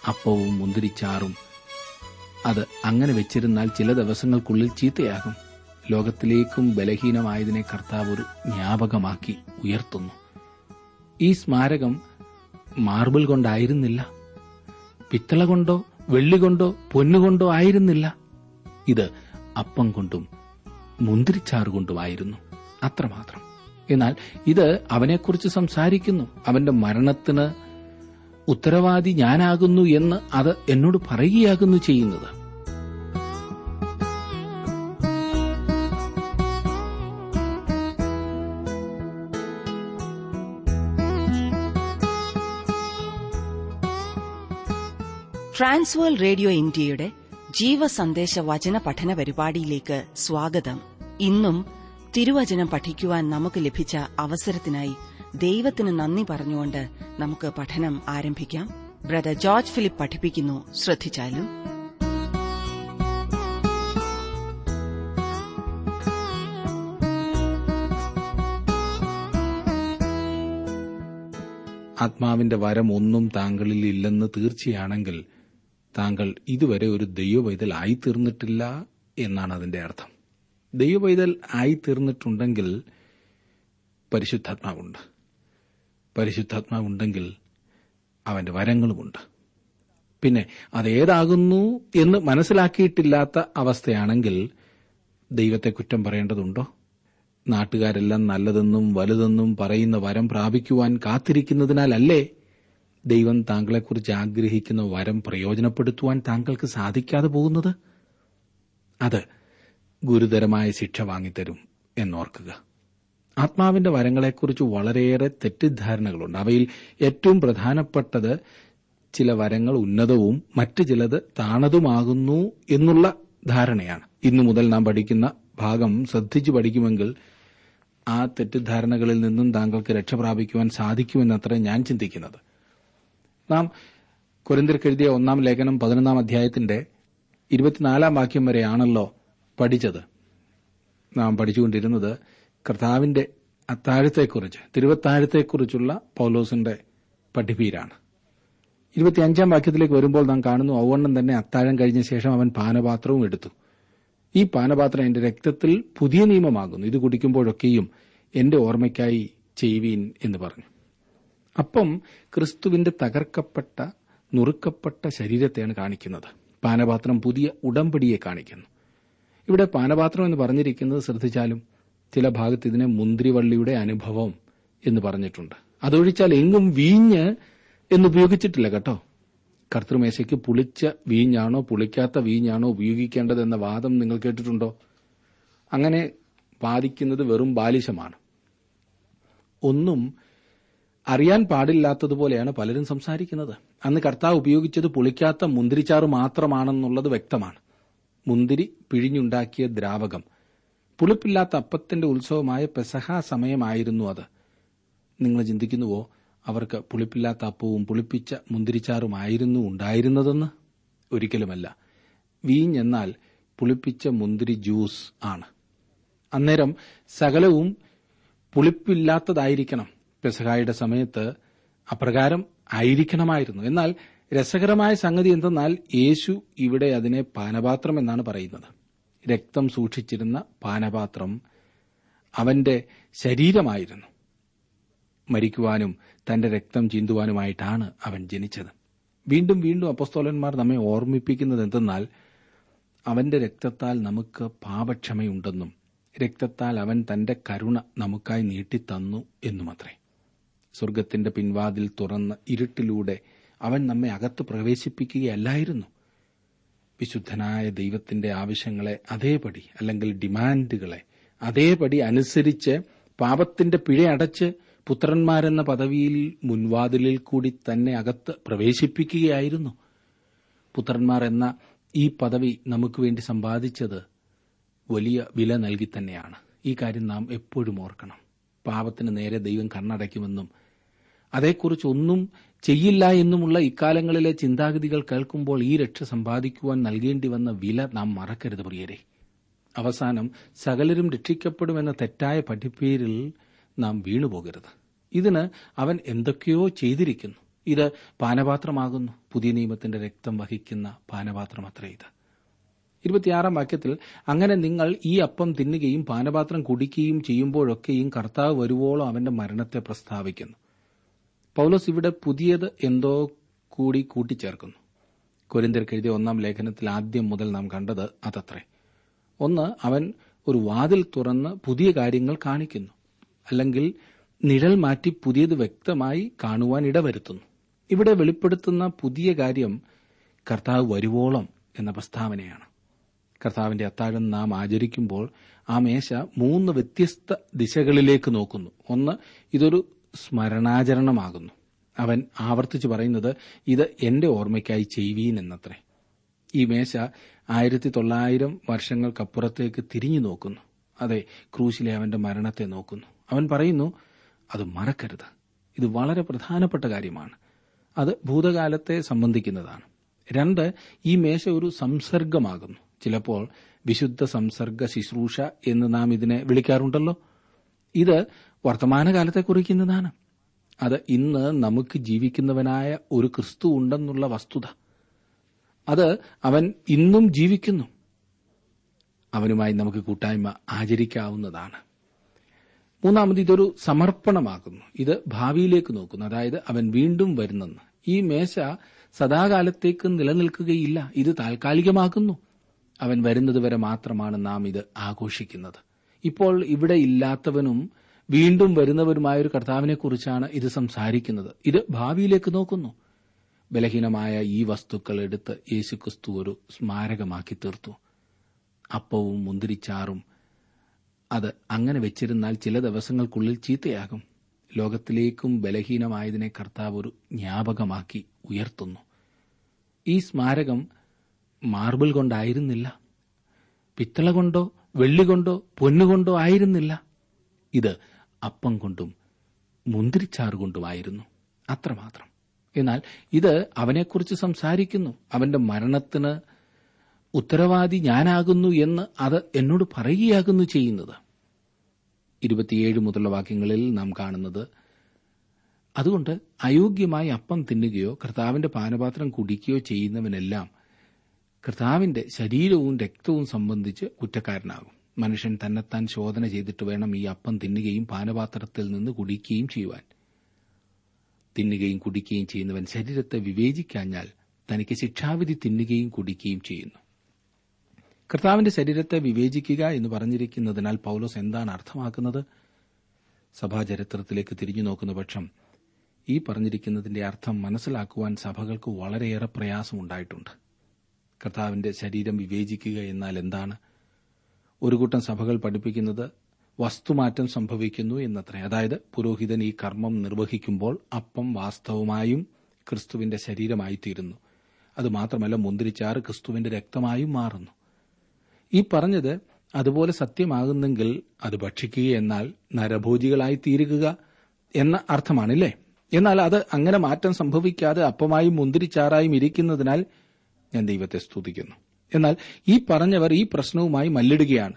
അപ്പവും മുന്തിരിച്ചാറും അത് അങ്ങനെ വെച്ചിരുന്നാൽ ചില ദിവസങ്ങൾക്കുള്ളിൽ ചീത്തയാകും ലോകത്തിലേക്കും ബലഹീനമായതിനെ കർത്താവ് ഒരു ജ്ഞാപകമാക്കി ഉയർത്തുന്നു ഈ സ്മാരകം മാർബിൾ കൊണ്ടായിരുന്നില്ല പിത്തള കൊണ്ടോ വെള്ളി കൊണ്ടോ പൊന്നുകൊണ്ടോ ആയിരുന്നില്ല ഇത് അപ്പം കൊണ്ടും മുന്തിരിച്ചാറ് കൊണ്ടുമായിരുന്നു അത്രമാത്രം എന്നാൽ ഇത് അവനെക്കുറിച്ച് സംസാരിക്കുന്നു അവന്റെ മരണത്തിന് ഉത്തരവാദി ഞാനാകുന്നു എന്ന് അത് എന്നോട് പറയുകയാകുന്നു ചെയ്യുന്നത് ട്രാൻസ്വേൾ റേഡിയോ ഇന്ത്യയുടെ ജീവസന്ദേശ വചന പഠന പരിപാടിയിലേക്ക് സ്വാഗതം ഇന്നും തിരുവചനം പഠിക്കുവാൻ നമുക്ക് ലഭിച്ച അവസരത്തിനായി ദൈവത്തിന് നന്ദി പറഞ്ഞുകൊണ്ട് നമുക്ക് പഠനം ആരംഭിക്കാം ബ്രദർ ജോർജ് ഫിലിപ്പ് പഠിപ്പിക്കുന്നു ശ്രദ്ധിച്ചാലും ആത്മാവിന്റെ വരം ഒന്നും താങ്കളിൽ ഇല്ലെന്ന് തീർച്ചയാണെങ്കിൽ താങ്കൾ ഇതുവരെ ഒരു ദൈവവൈതൽ ആയിത്തീർന്നിട്ടില്ല എന്നാണ് അതിന്റെ അർത്ഥം ദൈവവൈതൽ ആയിത്തീർന്നിട്ടുണ്ടെങ്കിൽ പരിശുദ്ധാത്മാവുണ്ട് പരിശുദ്ധാത്മാവുണ്ടെങ്കിൽ അവന്റെ വരങ്ങളുമുണ്ട് പിന്നെ അതേതാകുന്നു എന്ന് മനസ്സിലാക്കിയിട്ടില്ലാത്ത അവസ്ഥയാണെങ്കിൽ ദൈവത്തെ കുറ്റം പറയേണ്ടതുണ്ടോ നാട്ടുകാരെല്ലാം നല്ലതെന്നും വലുതെന്നും പറയുന്ന വരം പ്രാപിക്കുവാൻ കാത്തിരിക്കുന്നതിനാലല്ലേ ദൈവം താങ്കളെക്കുറിച്ച് ആഗ്രഹിക്കുന്ന വരം പ്രയോജനപ്പെടുത്തുവാൻ താങ്കൾക്ക് സാധിക്കാതെ പോകുന്നത് അത് ഗുരുതരമായ ശിക്ഷ വാങ്ങിത്തരും എന്നോർക്കുക ആത്മാവിന്റെ വരങ്ങളെക്കുറിച്ച് വളരെയേറെ തെറ്റിദ്ധാരണകളുണ്ട് അവയിൽ ഏറ്റവും പ്രധാനപ്പെട്ടത് ചില വരങ്ങൾ ഉന്നതവും മറ്റു ചിലത് താണതുമാകുന്നു എന്നുള്ള ധാരണയാണ് ഇന്നു മുതൽ നാം പഠിക്കുന്ന ഭാഗം ശ്രദ്ധിച്ചു പഠിക്കുമെങ്കിൽ ആ തെറ്റിദ്ധാരണകളിൽ നിന്നും താങ്കൾക്ക് രക്ഷപ്രാപിക്കുവാൻ സാധിക്കുമെന്നത്ര ഞാൻ ചിന്തിക്കുന്നത് നാം കുരന്തിർക്കെഴുതിയ ഒന്നാം ലേഖനം പതിനൊന്നാം അധ്യായത്തിന്റെ ഇരുപത്തിനാലാം വാക്യം വരെയാണല്ലോ പഠിച്ചത് നാം പഠിച്ചുകൊണ്ടിരുന്നത് കർത്താവിന്റെ അത്താഴത്തെക്കുറിച്ച് തിരുവത്താഴത്തെക്കുറിച്ചുള്ള പൗലോസിന്റെ പഠിപ്പീരാണ് ഇരുപത്തിയഞ്ചാം വാക്യത്തിലേക്ക് വരുമ്പോൾ നാം കാണുന്നു ഔവണ്ണം തന്നെ അത്താഴം കഴിഞ്ഞ ശേഷം അവൻ പാനപാത്രവും എടുത്തു ഈ പാനപാത്രം എന്റെ രക്തത്തിൽ പുതിയ നിയമമാകുന്നു ഇത് കുടിക്കുമ്പോഴൊക്കെയും എന്റെ ഓർമ്മയ്ക്കായി ചെയ്യുവീൻ എന്ന് പറഞ്ഞു അപ്പം ക്രിസ്തുവിന്റെ തകർക്കപ്പെട്ട നുറുക്കപ്പെട്ട ശരീരത്തെയാണ് കാണിക്കുന്നത് പാനപാത്രം പുതിയ ഉടമ്പടിയെ കാണിക്കുന്നു ഇവിടെ പാനപാത്രം എന്ന് പറഞ്ഞിരിക്കുന്നത് ശ്രദ്ധിച്ചാലും ചില ഭാഗത്ത് ഇതിനെ മുന്തിരിവള്ളിയുടെ അനുഭവം എന്ന് പറഞ്ഞിട്ടുണ്ട് അതൊഴിച്ചാൽ എങ്ങും വീഞ്ഞ് എന്ന് ഉപയോഗിച്ചിട്ടില്ല കേട്ടോ കർത്തൃമേശയ്ക്ക് പുളിച്ച വീഞ്ഞാണോ പുളിക്കാത്ത വീഞ്ഞാണോ ഉപയോഗിക്കേണ്ടതെന്ന വാദം നിങ്ങൾ കേട്ടിട്ടുണ്ടോ അങ്ങനെ വാദിക്കുന്നത് വെറും ബാലിശമാണ് ഒന്നും അറിയാൻ പാടില്ലാത്തതുപോലെയാണ് പലരും സംസാരിക്കുന്നത് അന്ന് കർത്താവ് ഉപയോഗിച്ചത് പുളിക്കാത്ത മുന്തിരിച്ചാറ് മാത്രമാണെന്നുള്ളത് വ്യക്തമാണ് മുന്തിരി പിഴിഞ്ഞുണ്ടാക്കിയ ദ്രാവകം പുളിപ്പില്ലാത്ത അപ്പത്തിന്റെ ഉത്സവമായ പെസഹ സമയമായിരുന്നു അത് നിങ്ങൾ ചിന്തിക്കുന്നുവോ അവർക്ക് പുളിപ്പില്ലാത്ത അപ്പവും പുളിപ്പിച്ച മുന്തിരിച്ചാറുമായിരുന്നു ഉണ്ടായിരുന്നതെന്ന് ഒരിക്കലുമല്ല വീഞ്ഞെന്നാൽ പുളിപ്പിച്ച മുന്തിരി ജ്യൂസ് ആണ് അന്നേരം സകലവും പുളിപ്പില്ലാത്തതായിരിക്കണം പെസഹായുടെ സമയത്ത് അപ്രകാരം ആയിരിക്കണമായിരുന്നു എന്നാൽ രസകരമായ സംഗതി എന്തെന്നാൽ യേശു ഇവിടെ അതിനെ പാനപാത്രം എന്നാണ് പറയുന്നത് രക്തം സൂക്ഷിച്ചിരുന്ന പാനപാത്രം അവന്റെ ശരീരമായിരുന്നു മരിക്കുവാനും തന്റെ രക്തം ചീന്തുവാനുമായിട്ടാണ് അവൻ ജനിച്ചത് വീണ്ടും വീണ്ടും അപ്പസ്തോലന്മാർ നമ്മെ ഓർമ്മിപ്പിക്കുന്നത് എന്തെന്നാൽ അവന്റെ രക്തത്താൽ നമുക്ക് പാപക്ഷമയുണ്ടെന്നും രക്തത്താൽ അവൻ തന്റെ കരുണ നമുക്കായി നീട്ടിത്തന്നു എന്നുമത്രേ സ്വർഗത്തിന്റെ പിൻവാതിൽ തുറന്ന് ഇരുട്ടിലൂടെ അവൻ നമ്മെ അകത്ത് പ്രവേശിപ്പിക്കുകയല്ലായിരുന്നു വിശുദ്ധനായ ദൈവത്തിന്റെ ആവശ്യങ്ങളെ അതേപടി അല്ലെങ്കിൽ ഡിമാൻഡുകളെ അതേപടി അനുസരിച്ച് പാപത്തിന്റെ പിഴയടച്ച് പുത്രന്മാരെന്ന പദവിയിൽ മുൻവാതിലിൽ കൂടി തന്നെ അകത്ത് പ്രവേശിപ്പിക്കുകയായിരുന്നു പുത്രന്മാർ എന്ന ഈ പദവി നമുക്ക് വേണ്ടി സമ്പാദിച്ചത് വലിയ വില നൽകി തന്നെയാണ് ഈ കാര്യം നാം എപ്പോഴും ഓർക്കണം പാപത്തിന് നേരെ ദൈവം കണ്ണടയ്ക്കുമെന്നും അതേക്കുറിച്ച് ഒന്നും ചെയ്യില്ല എന്നുമുള്ള ഇക്കാലങ്ങളിലെ ചിന്താഗതികൾ കേൾക്കുമ്പോൾ ഈ രക്ഷ സമ്പാദിക്കുവാൻ നൽകേണ്ടി വന്ന വില നാം മറക്കരുത് പ്രിയരെ അവസാനം സകലരും രക്ഷിക്കപ്പെടുമെന്ന തെറ്റായ പഠിപ്പേരിൽ നാം വീണുപോകരുത് ഇതിന് അവൻ എന്തൊക്കെയോ ചെയ്തിരിക്കുന്നു ഇത് പാനപാത്രമാകുന്നു പുതിയ നിയമത്തിന്റെ രക്തം വഹിക്കുന്ന പാനപാത്രം അത്ര ഇത് ഇരുപത്തിയാറാം വാക്യത്തിൽ അങ്ങനെ നിങ്ങൾ ഈ അപ്പം തിന്നുകയും പാനപാത്രം കുടിക്കുകയും ചെയ്യുമ്പോഴൊക്കെയും കർത്താവ് വരുവോളം അവന്റെ മരണത്തെ പ്രസ്താവിക്കുന്നു പൗലോസ് ഇവിടെ പുതിയത് എന്തോ കൂടി കൂട്ടിച്ചേർക്കുന്നു കൊരിന്തിർക്ക് എഴുതിയ ഒന്നാം ലേഖനത്തിൽ ആദ്യം മുതൽ നാം കണ്ടത് അതത്രേ ഒന്ന് അവൻ ഒരു വാതിൽ തുറന്ന് പുതിയ കാര്യങ്ങൾ കാണിക്കുന്നു അല്ലെങ്കിൽ നിഴൽ മാറ്റി പുതിയത് വ്യക്തമായി കാണുവാൻ ഇടവരുത്തുന്നു ഇവിടെ വെളിപ്പെടുത്തുന്ന പുതിയ കാര്യം കർത്താവ് വരുവോളം എന്ന പ്രസ്താവനയാണ് കർത്താവിന്റെ അത്താഴം നാം ആചരിക്കുമ്പോൾ ആ മേശ മൂന്ന് വ്യത്യസ്ത ദിശകളിലേക്ക് നോക്കുന്നു ഒന്ന് ഇതൊരു സ്മരണാചരണമാകുന്നു അവൻ ആവർത്തിച്ചു പറയുന്നത് ഇത് എന്റെ ഓർമ്മയ്ക്കായി ചെയ്യുവീൻ എന്നത്രേ ഈ മേശ ആയിരത്തി തൊള്ളായിരം വർഷങ്ങൾക്കപ്പുറത്തേക്ക് തിരിഞ്ഞു നോക്കുന്നു അതെ ക്രൂശിലെ അവന്റെ മരണത്തെ നോക്കുന്നു അവൻ പറയുന്നു അത് മറക്കരുത് ഇത് വളരെ പ്രധാനപ്പെട്ട കാര്യമാണ് അത് ഭൂതകാലത്തെ സംബന്ധിക്കുന്നതാണ് രണ്ട് ഈ മേശ ഒരു സംസർഗമാകുന്നു ചിലപ്പോൾ വിശുദ്ധ സംസർഗ ശുശ്രൂഷ എന്ന് നാം ഇതിനെ വിളിക്കാറുണ്ടല്ലോ ഇത് വർത്തമാനകാലത്തെ കുറിക്കുന്നതാണ് അത് ഇന്ന് നമുക്ക് ജീവിക്കുന്നവനായ ഒരു ക്രിസ്തു ഉണ്ടെന്നുള്ള വസ്തുത അത് അവൻ ഇന്നും ജീവിക്കുന്നു അവനുമായി നമുക്ക് കൂട്ടായ്മ ആചരിക്കാവുന്നതാണ് മൂന്നാമത് ഇതൊരു സമർപ്പണമാകുന്നു ഇത് ഭാവിയിലേക്ക് നോക്കുന്നു അതായത് അവൻ വീണ്ടും വരുന്നെന്ന് ഈ മേശ സദാകാലത്തേക്ക് നിലനിൽക്കുകയില്ല ഇത് താൽക്കാലികമാകുന്നു അവൻ വരുന്നതുവരെ മാത്രമാണ് നാം ഇത് ആഘോഷിക്കുന്നത് ഇപ്പോൾ ഇവിടെ ഇല്ലാത്തവനും വീണ്ടും വരുന്നവരുമായ ഒരു കർത്താവിനെക്കുറിച്ചാണ് ഇത് സംസാരിക്കുന്നത് ഇത് ഭാവിയിലേക്ക് നോക്കുന്നു ബലഹീനമായ ഈ വസ്തുക്കൾ എടുത്ത് യേശുക്രിസ്തു ഒരു സ്മാരകമാക്കി തീർത്തു അപ്പവും മുന്തിരിച്ചാറും അത് അങ്ങനെ വെച്ചിരുന്നാൽ ചില ദിവസങ്ങൾക്കുള്ളിൽ ചീത്തയാകും ലോകത്തിലേക്കും ബലഹീനമായതിനെ കർത്താവ് ഒരു ജ്ഞാപകമാക്കി ഉയർത്തുന്നു ഈ സ്മാരകം മാർബിൾ കൊണ്ടായിരുന്നില്ല പിത്തള കൊണ്ടോ വെള്ളി കൊണ്ടോ പൊന്നുകൊണ്ടോ ആയിരുന്നില്ല ഇത് അപ്പം കൊണ്ടും മുന്തിരിച്ചാറ് കൊണ്ടുമായിരുന്നു അത്രമാത്രം എന്നാൽ ഇത് അവനെക്കുറിച്ച് സംസാരിക്കുന്നു അവന്റെ മരണത്തിന് ഉത്തരവാദി ഞാനാകുന്നു എന്ന് അത് എന്നോട് പറയുകയാകുന്നു ചെയ്യുന്നത് ഇരുപത്തിയേഴ് മുതലുള്ള വാക്യങ്ങളിൽ നാം കാണുന്നത് അതുകൊണ്ട് അയോഗ്യമായി അപ്പം തിന്നുകയോ കർത്താവിന്റെ പാനപാത്രം കുടിക്കുകയോ ചെയ്യുന്നവനെല്ലാം കർത്താവിന്റെ ശരീരവും രക്തവും സംബന്ധിച്ച് കുറ്റക്കാരനാകും മനുഷ്യൻ തന്നെത്താൻ ശോധന ചെയ്തിട്ട് വേണം ഈ അപ്പം തിന്നുകയും പാനപാത്രത്തിൽ നിന്ന് കുടിക്കുകയും ചെയ്യുവാൻ തിന്നുകയും കുടിക്കുകയും ചെയ്യുന്നവൻ ശരീരത്തെ വിവേചിക്കാഞ്ഞാൽ തനിക്ക് ശിക്ഷാവിധി തിന്നുകയും കുടിക്കുകയും ചെയ്യുന്നു കർത്താവിന്റെ ശരീരത്തെ വിവേചിക്കുക എന്ന് പറഞ്ഞിരിക്കുന്നതിനാൽ പൌലോസ് എന്താണ് അർത്ഥമാക്കുന്നത് സഭാചരിത്രത്തിലേക്ക് തിരിഞ്ഞു നോക്കുന്ന പക്ഷം ഈ പറഞ്ഞിരിക്കുന്നതിന്റെ അർത്ഥം മനസ്സിലാക്കുവാൻ സഭകൾക്ക് വളരെയേറെ പ്രയാസമുണ്ടായിട്ടുണ്ട് കർത്താവിന്റെ ശരീരം വിവേചിക്കുക എന്നാൽ എന്താണ് ഒരു കൂട്ടം സഭകൾ പഠിപ്പിക്കുന്നത് വസ്തുമാറ്റം സംഭവിക്കുന്നു എന്നത്രേ അതായത് പുരോഹിതൻ ഈ കർമ്മം നിർവഹിക്കുമ്പോൾ അപ്പം വാസ്തവമായും ക്രിസ്തുവിന്റെ ശരീരമായിത്തീരുന്നു അതുമാത്രമല്ല മുന്തിരിച്ചാറ് ക്രിസ്തുവിന്റെ രക്തമായും മാറുന്നു ഈ പറഞ്ഞത് അതുപോലെ സത്യമാകുന്നെങ്കിൽ അത് ഭക്ഷിക്കുക എന്നാൽ നരഭോജികളായി തീരുക എന്ന അർത്ഥമാണില്ലേ എന്നാൽ അത് അങ്ങനെ മാറ്റം സംഭവിക്കാതെ അപ്പമായും മുന്തിരിച്ചാറായും ഇരിക്കുന്നതിനാൽ ഞാൻ ദൈവത്തെ സ്തുതിക്കുന്നു എന്നാൽ ഈ പറഞ്ഞവർ ഈ പ്രശ്നവുമായി മല്ലിടുകയാണ്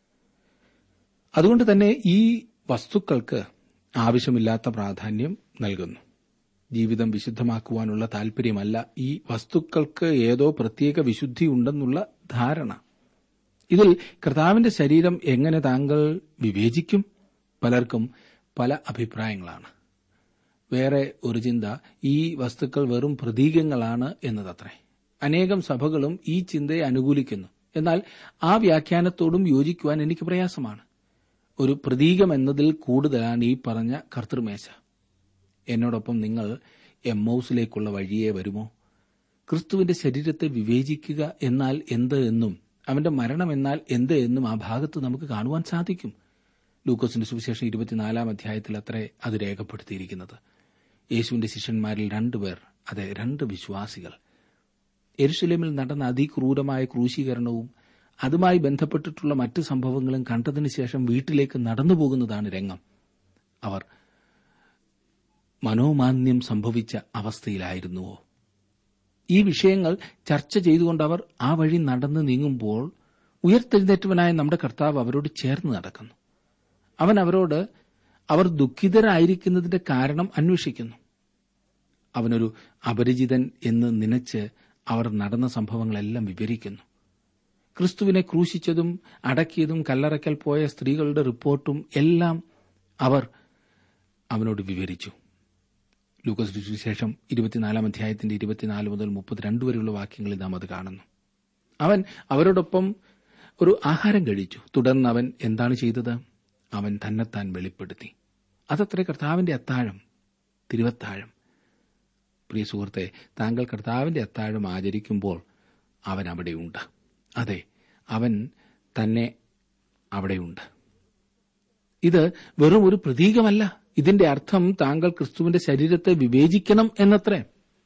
അതുകൊണ്ട് തന്നെ ഈ വസ്തുക്കൾക്ക് ആവശ്യമില്ലാത്ത പ്രാധാന്യം നൽകുന്നു ജീവിതം വിശുദ്ധമാക്കുവാനുള്ള താൽപര്യമല്ല ഈ വസ്തുക്കൾക്ക് ഏതോ പ്രത്യേക വിശുദ്ധി ഉണ്ടെന്നുള്ള ധാരണ ഇതിൽ കർത്താവിന്റെ ശരീരം എങ്ങനെ താങ്കൾ വിവേചിക്കും പലർക്കും പല അഭിപ്രായങ്ങളാണ് വേറെ ഒരു ചിന്ത ഈ വസ്തുക്കൾ വെറും പ്രതീകങ്ങളാണ് എന്നതത്രേ അനേകം സഭകളും ഈ ചിന്തയെ അനുകൂലിക്കുന്നു എന്നാൽ ആ വ്യാഖ്യാനത്തോടും യോജിക്കുവാൻ എനിക്ക് പ്രയാസമാണ് ഒരു പ്രതീകം എന്നതിൽ കൂടുതലാണ് ഈ പറഞ്ഞ കർത്തൃമേശ എന്നോടൊപ്പം നിങ്ങൾ എമ്മൌസിലേക്കുള്ള വഴിയെ വരുമോ ക്രിസ്തുവിന്റെ ശരീരത്തെ വിവേചിക്കുക എന്നാൽ എന്ത് എന്നും അവന്റെ മരണം എന്നാൽ എന്ത് എന്നും ആ ഭാഗത്ത് നമുക്ക് കാണുവാൻ സാധിക്കും ലൂക്കോസിന്റെ സുവിശേഷം ഇരുപത്തിനാലാം അധ്യായത്തിൽ അത്രേ അത് രേഖപ്പെടുത്തിയിരിക്കുന്നത് യേശുവിന്റെ ശിഷ്യന്മാരിൽ രണ്ടുപേർ അതെ രണ്ട് വിശ്വാസികൾ എരുശലേമിൽ നടന്ന അതിക്രൂരമായ ക്രൂശീകരണവും അതുമായി ബന്ധപ്പെട്ടിട്ടുള്ള മറ്റ് സംഭവങ്ങളും കണ്ടതിനു ശേഷം വീട്ടിലേക്ക് നടന്നു പോകുന്നതാണ് രംഗം അവർ മനോമാന്യം സംഭവിച്ച അവസ്ഥയിലായിരുന്നുവോ ഈ വിഷയങ്ങൾ ചർച്ച ചെയ്തുകൊണ്ട് അവർ ആ വഴി നടന്നു നീങ്ങുമ്പോൾ ഉയർത്തെഴുന്നേറ്റവനായ നമ്മുടെ കർത്താവ് അവരോട് ചേർന്ന് നടക്കുന്നു അവൻ അവരോട് അവർ ദുഃഖിതരായിരിക്കുന്നതിന്റെ കാരണം അന്വേഷിക്കുന്നു അവനൊരു അപരിചിതൻ എന്ന് നനച്ച് അവർ നടന്ന സംഭവങ്ങളെല്ലാം വിവരിക്കുന്നു ക്രിസ്തുവിനെ ക്രൂശിച്ചതും അടക്കിയതും കല്ലറയ്ക്കൽ പോയ സ്ത്രീകളുടെ റിപ്പോർട്ടും എല്ലാം അവർ അവനോട് വിവരിച്ചു ലൂക്കസ് സുവിശേഷം ഇരുപത്തിനാലാം അധ്യായത്തിന്റെ ഇരുപത്തിനാല് മുതൽ മുപ്പത്തിരണ്ട് വരെയുള്ള വാക്യങ്ങളിൽ നാം അത് കാണുന്നു അവൻ അവരോടൊപ്പം ഒരു ആഹാരം കഴിച്ചു തുടർന്ന് അവൻ എന്താണ് ചെയ്തത് അവൻ തന്നെത്താൻ വെളിപ്പെടുത്തി അതത്ര കർത്താവിന്റെ അത്താഴം തിരുവത്താഴം പ്രിയ സുഹൃത്തെ താങ്കൾ കർത്താവിന്റെ അത്താഴം ആചരിക്കുമ്പോൾ അവൻ അവിടെയുണ്ട് അതെ അവൻ തന്നെ അവിടെയുണ്ട് ഇത് വെറും ഒരു പ്രതീകമല്ല ഇതിന്റെ അർത്ഥം താങ്കൾ ക്രിസ്തുവിന്റെ ശരീരത്തെ വിവേചിക്കണം എന്നത്രേ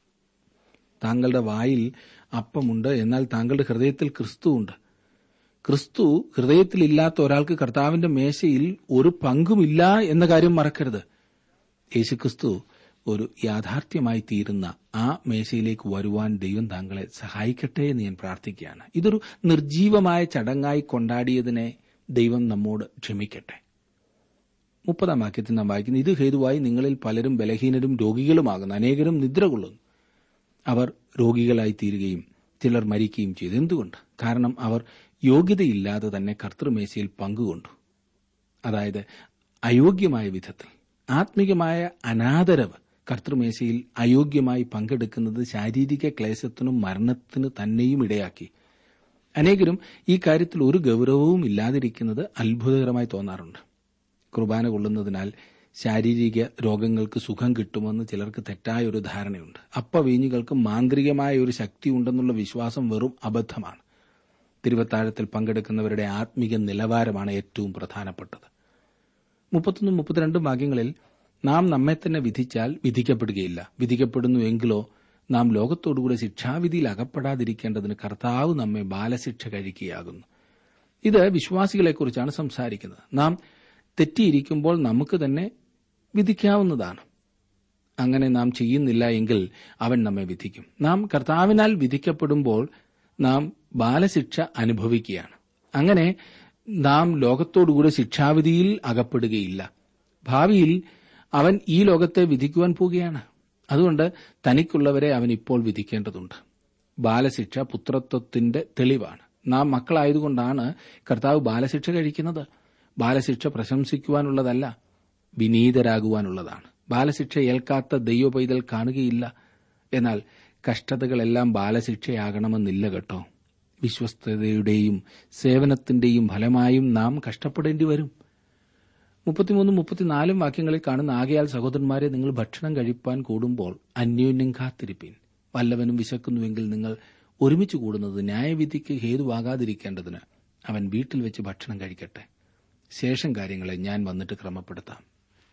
താങ്കളുടെ വായിൽ അപ്പമുണ്ട് എന്നാൽ താങ്കളുടെ ഹൃദയത്തിൽ ക്രിസ്തുവുണ്ട് ക്രിസ്തു ഹൃദയത്തിലില്ലാത്ത ഒരാൾക്ക് കർത്താവിന്റെ മേശയിൽ ഒരു പങ്കുമില്ല എന്ന കാര്യം മറക്കരുത് യേശുക്രിസ്തു ഒരു യാഥാർത്ഥ്യമായി തീരുന്ന ആ മേശയിലേക്ക് വരുവാൻ ദൈവം താങ്കളെ സഹായിക്കട്ടെ എന്ന് ഞാൻ പ്രാർത്ഥിക്കുകയാണ് ഇതൊരു നിർജീവമായ ചടങ്ങായി കൊണ്ടാടിയതിനെ ദൈവം നമ്മോട് ക്ഷമിക്കട്ടെ മുപ്പതാം വാക്യത്തിൽ നാം വായിക്കുന്നു ഇത് ഹേതുവായി നിങ്ങളിൽ പലരും ബലഹീനരും രോഗികളുമാകുന്നു അനേകരും നിദ്ര കൊള്ളുന്നു അവർ രോഗികളായി തീരുകയും ചിലർ മരിക്കുകയും ചെയ്തു എന്തുകൊണ്ട് കാരണം അവർ യോഗ്യതയില്ലാതെ തന്നെ കർത്തൃമേശയിൽ പങ്കുകൊണ്ടു അതായത് അയോഗ്യമായ വിധത്തിൽ ആത്മീകമായ അനാദരവ് കർത്തൃമേശയിൽ അയോഗ്യമായി പങ്കെടുക്കുന്നത് ശാരീരിക ക്ലേശത്തിനും മരണത്തിന് തന്നെയും ഇടയാക്കി അനേകരും ഈ കാര്യത്തിൽ ഒരു ഗൌരവവും ഇല്ലാതിരിക്കുന്നത് അത്ഭുതകരമായി തോന്നാറുണ്ട് കുർബാന കൊള്ളുന്നതിനാൽ ശാരീരിക രോഗങ്ങൾക്ക് സുഖം കിട്ടുമെന്ന് ചിലർക്ക് തെറ്റായ ഒരു ധാരണയുണ്ട് അപ്പവീഞ്ഞുകൾക്ക് മാന്ത്രികമായ ഒരു ശക്തി ഉണ്ടെന്നുള്ള വിശ്വാസം വെറും അബദ്ധമാണ് തിരുവത്താഴത്തിൽ പങ്കെടുക്കുന്നവരുടെ ആത്മീക നിലവാരമാണ് ഏറ്റവും പ്രധാനപ്പെട്ടത് മുപ്പത്തൊന്നും മുപ്പത്തിരണ്ടും വാക്യങ്ങളിൽ നാം നമ്മെ തന്നെ വിധിച്ചാൽ വിധിക്കപ്പെടുകയില്ല വിധിക്കപ്പെടുന്നു എങ്കിലോ നാം ലോകത്തോടുകൂടെ ശിക്ഷാവിധിയിൽ അകപ്പെടാതിരിക്കേണ്ടതിന് കർത്താവ് നമ്മെ ബാലശിക്ഷ കഴിക്കുകയാകുന്നു ഇത് വിശ്വാസികളെക്കുറിച്ചാണ് സംസാരിക്കുന്നത് നാം തെറ്റിയിരിക്കുമ്പോൾ നമുക്ക് തന്നെ വിധിക്കാവുന്നതാണ് അങ്ങനെ നാം ചെയ്യുന്നില്ല എങ്കിൽ അവൻ നമ്മെ വിധിക്കും നാം കർത്താവിനാൽ വിധിക്കപ്പെടുമ്പോൾ നാം ബാലശിക്ഷ അനുഭവിക്കുകയാണ് അങ്ങനെ നാം ലോകത്തോടുകൂടെ ശിക്ഷാവിധിയിൽ അകപ്പെടുകയില്ല ഭാവിയിൽ അവൻ ഈ ലോകത്തെ വിധിക്കുവാൻ പോവുകയാണ് അതുകൊണ്ട് തനിക്കുള്ളവരെ അവൻ ഇപ്പോൾ വിധിക്കേണ്ടതുണ്ട് ബാലശിക്ഷ പുത്രത്വത്തിന്റെ തെളിവാണ് നാം മക്കളായതുകൊണ്ടാണ് കർത്താവ് ബാലശിക്ഷ കഴിക്കുന്നത് ബാലശിക്ഷ പ്രശംസിക്കുവാനുള്ളതല്ല വിനീതരാകുവാനുള്ളതാണ് ബാലശിക്ഷ ഏൽക്കാത്ത ദൈവപൈതൽ കാണുകയില്ല എന്നാൽ കഷ്ടതകളെല്ലാം ബാലശിക്ഷയാകണമെന്നില്ല കേട്ടോ വിശ്വസ്തതയുടെയും സേവനത്തിന്റെയും ഫലമായും നാം കഷ്ടപ്പെടേണ്ടി വരും മുപ്പത്തിമൂന്നും മുപ്പത്തിനാലും വാക്യങ്ങളിൽ കാണുന്ന ആകയാൽ സഹോദരന്മാരെ നിങ്ങൾ ഭക്ഷണം കഴിപ്പാൻ കൂടുമ്പോൾ അന്യോന്യം കാത്തിരിപ്പീൻ വല്ലവനും വിശക്കുന്നുവെങ്കിൽ നിങ്ങൾ ഒരുമിച്ച് കൂടുന്നത് ന്യായവിധിക്ക് ഹേതുവാകാതിരിക്കേണ്ടതിന് അവൻ വീട്ടിൽ വെച്ച് ഭക്ഷണം കഴിക്കട്ടെ ശേഷം കാര്യങ്ങളെ ഞാൻ വന്നിട്ട് ക്രമപ്പെടുത്താം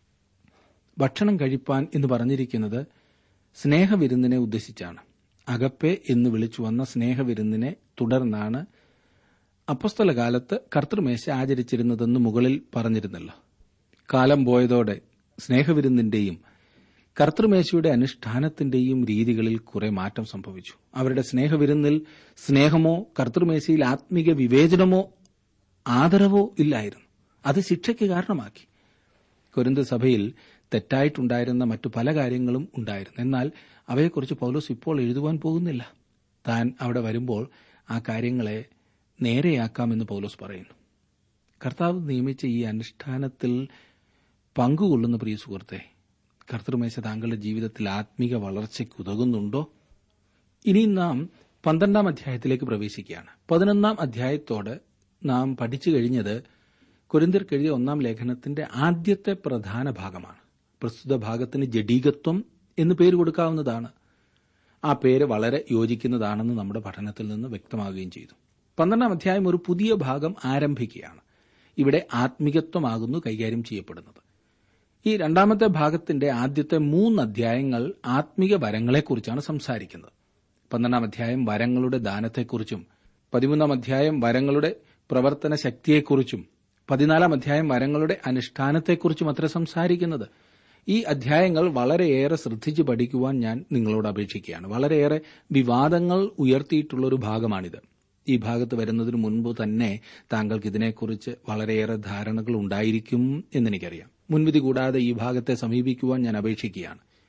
ഭക്ഷണം കഴിപ്പാൻ എന്ന് പറഞ്ഞിരിക്കുന്നത് സ്നേഹവിരുന്നിനെ ഉദ്ദേശിച്ചാണ് അകപ്പെ എന്ന് വിളിച്ചു വന്ന സ്നേഹവിരുന്നിനെ തുടർന്നാണ് അപ്പസ്തല കാലത്ത് കർത്തൃമേശ ആചരിച്ചിരുന്നതെന്ന് മുകളിൽ പറഞ്ഞിരുന്നല്ലോ കാലം പോയതോടെ സ്നേഹവിരുന്നിന്റെയും കർത്തൃമേശയുടെ അനുഷ്ഠാനത്തിന്റെയും രീതികളിൽ കുറെ മാറ്റം സംഭവിച്ചു അവരുടെ സ്നേഹവിരുന്നിൽ സ്നേഹമോ കർത്തൃമേശയിൽ ആത്മീക വിവേചനമോ ആദരവോ ഇല്ലായിരുന്നു അത് ശിക്ഷയ്ക്ക് കാരണമാക്കി കൊരിന്ത സഭയിൽ തെറ്റായിട്ടുണ്ടായിരുന്ന മറ്റു പല കാര്യങ്ങളും ഉണ്ടായിരുന്നു എന്നാൽ അവയെക്കുറിച്ച് പൗലോസ് ഇപ്പോൾ എഴുതുവാൻ പോകുന്നില്ല താൻ അവിടെ വരുമ്പോൾ ആ കാര്യങ്ങളെ നേരെയാക്കാമെന്ന് പൗലോസ് പറയുന്നു കർത്താവ് നിയമിച്ച ഈ അനുഷ്ഠാനത്തിൽ പങ്കുകൊള്ളുന്ന പ്രിയ സുഹൃത്തെ കർത്തൃമേശ താങ്കളുടെ ജീവിതത്തിൽ ആത്മീക വളർച്ചയ്ക്ക് ഉതകുന്നുണ്ടോ ഇനി നാം പന്ത്രണ്ടാം അധ്യായത്തിലേക്ക് പ്രവേശിക്കുകയാണ് പതിനൊന്നാം അധ്യായത്തോട് നാം പഠിച്ചു കഴിഞ്ഞത് കുരിന്തിർക്കെഴുതിയ ഒന്നാം ലേഖനത്തിന്റെ ആദ്യത്തെ പ്രധാന ഭാഗമാണ് പ്രസ്തുത ഭാഗത്തിന് ജഡീകത്വം എന്ന് പേര് കൊടുക്കാവുന്നതാണ് ആ പേര് വളരെ യോജിക്കുന്നതാണെന്ന് നമ്മുടെ പഠനത്തിൽ നിന്ന് വ്യക്തമാകുകയും ചെയ്തു പന്ത്രണ്ടാം അധ്യായം ഒരു പുതിയ ഭാഗം ആരംഭിക്കുകയാണ് ഇവിടെ ആത്മികത്വമാകുന്നു കൈകാര്യം ചെയ്യപ്പെടുന്നത് ഈ രണ്ടാമത്തെ ഭാഗത്തിന്റെ ആദ്യത്തെ മൂന്ന് അധ്യായങ്ങൾ ആത്മിക വരങ്ങളെക്കുറിച്ചാണ് സംസാരിക്കുന്നത് പന്ത്രണ്ടാം അധ്യായം വരങ്ങളുടെ ദാനത്തെക്കുറിച്ചും പതിമൂന്നാം അധ്യായം വരങ്ങളുടെ പ്രവർത്തന ശക്തിയെക്കുറിച്ചും പതിനാലാം അധ്യായം വരങ്ങളുടെ അനുഷ്ഠാനത്തെക്കുറിച്ചും അത്ര സംസാരിക്കുന്നത് ഈ അധ്യായങ്ങൾ വളരെയേറെ ശ്രദ്ധിച്ചു പഠിക്കുവാൻ ഞാൻ നിങ്ങളോട് അപേക്ഷിക്കുകയാണ് വളരെയേറെ വിവാദങ്ങൾ ഉയർത്തിയിട്ടുള്ള ഒരു ഭാഗമാണിത് ഈ ഭാഗത്ത് വരുന്നതിന് മുൻപ് തന്നെ താങ്കൾക്ക് ഇതിനെക്കുറിച്ച് വളരെയേറെ ധാരണകൾ ഉണ്ടായിരിക്കും എന്നെനിക്കറിയാം മുൻവിധി കൂടാതെ ഈ ഭാഗത്തെ സമീപിക്കുവാൻ ഞാൻ അപേക്ഷിക്കുകയാണ്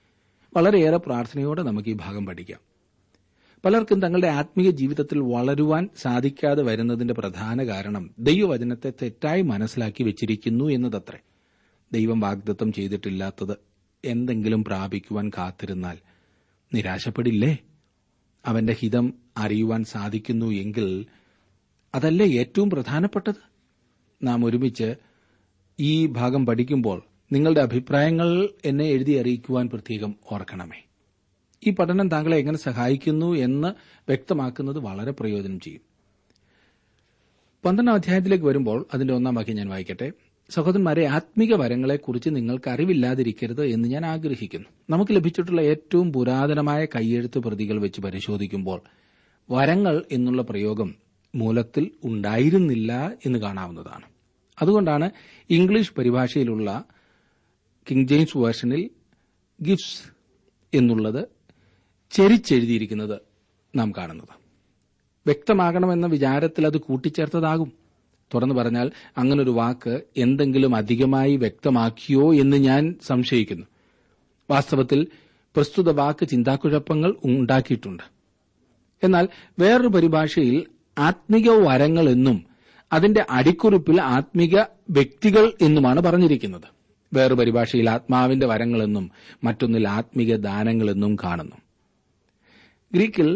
വളരെയേറെ പ്രാർത്ഥനയോടെ നമുക്ക് ഈ ഭാഗം പഠിക്കാം പലർക്കും തങ്ങളുടെ ആത്മീയ ജീവിതത്തിൽ വളരുവാൻ സാധിക്കാതെ വരുന്നതിന്റെ പ്രധാന കാരണം ദൈവവചനത്തെ തെറ്റായി മനസ്സിലാക്കി വെച്ചിരിക്കുന്നു എന്നതത്രേ ദൈവം വാഗ്ദത്തം ചെയ്തിട്ടില്ലാത്തത് എന്തെങ്കിലും പ്രാപിക്കുവാൻ കാത്തിരുന്നാൽ നിരാശപ്പെടില്ലേ അവന്റെ ഹിതം അറിയുവാൻ സാധിക്കുന്നു എങ്കിൽ അതല്ലേ ഏറ്റവും പ്രധാനപ്പെട്ടത് നാം ഒരുമിച്ച് ഈ ഭാഗം പഠിക്കുമ്പോൾ നിങ്ങളുടെ അഭിപ്രായങ്ങൾ എന്നെ എഴുതി അറിയിക്കുവാൻ പ്രത്യേകം ഓർക്കണമേ ഈ പഠനം താങ്കളെ എങ്ങനെ സഹായിക്കുന്നു എന്ന് വ്യക്തമാക്കുന്നത് വളരെ പ്രയോജനം ചെയ്യും പന്ത്രണ്ടാം അധ്യായത്തിലേക്ക് വരുമ്പോൾ അതിന്റെ ഒന്നാം വാക്യം ഞാൻ വായിക്കട്ടെ സഹോദരന്മാരെ ആത്മീക വരങ്ങളെക്കുറിച്ച് നിങ്ങൾക്ക് അറിവില്ലാതിരിക്കരുത് എന്ന് ഞാൻ ആഗ്രഹിക്കുന്നു നമുക്ക് ലഭിച്ചിട്ടുള്ള ഏറ്റവും പുരാതനമായ കൈയെഴുത്ത് പ്രതികൾ വെച്ച് പരിശോധിക്കുമ്പോൾ വരങ്ങൾ എന്നുള്ള പ്രയോഗം മൂലത്തിൽ ഉണ്ടായിരുന്നില്ല എന്ന് കാണാവുന്നതാണ് അതുകൊണ്ടാണ് ഇംഗ്ലീഷ് പരിഭാഷയിലുള്ള കിങ് ജെയിംസ് വേർഷനിൽ ഗിഫ്റ്റ്സ് എന്നുള്ളത് ചെരിച്ചെഴുതിയിരിക്കുന്നത് നാം കാണുന്നത് വ്യക്തമാകണമെന്ന വിചാരത്തിൽ അത് കൂട്ടിച്ചേർത്തതാകും തുറന്നു പറഞ്ഞാൽ അങ്ങനൊരു വാക്ക് എന്തെങ്കിലും അധികമായി വ്യക്തമാക്കിയോ എന്ന് ഞാൻ സംശയിക്കുന്നു വാസ്തവത്തിൽ പ്രസ്തുത വാക്ക് ചിന്താക്കുഴപ്പങ്ങൾ ഉണ്ടാക്കിയിട്ടുണ്ട് എന്നാൽ വേറൊരു പരിഭാഷയിൽ ആത്മിക വരങ്ങൾ എന്നും അതിന്റെ അടിക്കുറിപ്പിൽ ആത്മിക വ്യക്തികൾ എന്നുമാണ് പറഞ്ഞിരിക്കുന്നത് വേറൊരു പരിഭാഷയിൽ ആത്മാവിന്റെ വരങ്ങളെന്നും മറ്റൊന്നിൽ ആത്മിക ദാനങ്ങളെന്നും കാണുന്നു ഗ്രീക്കിൽ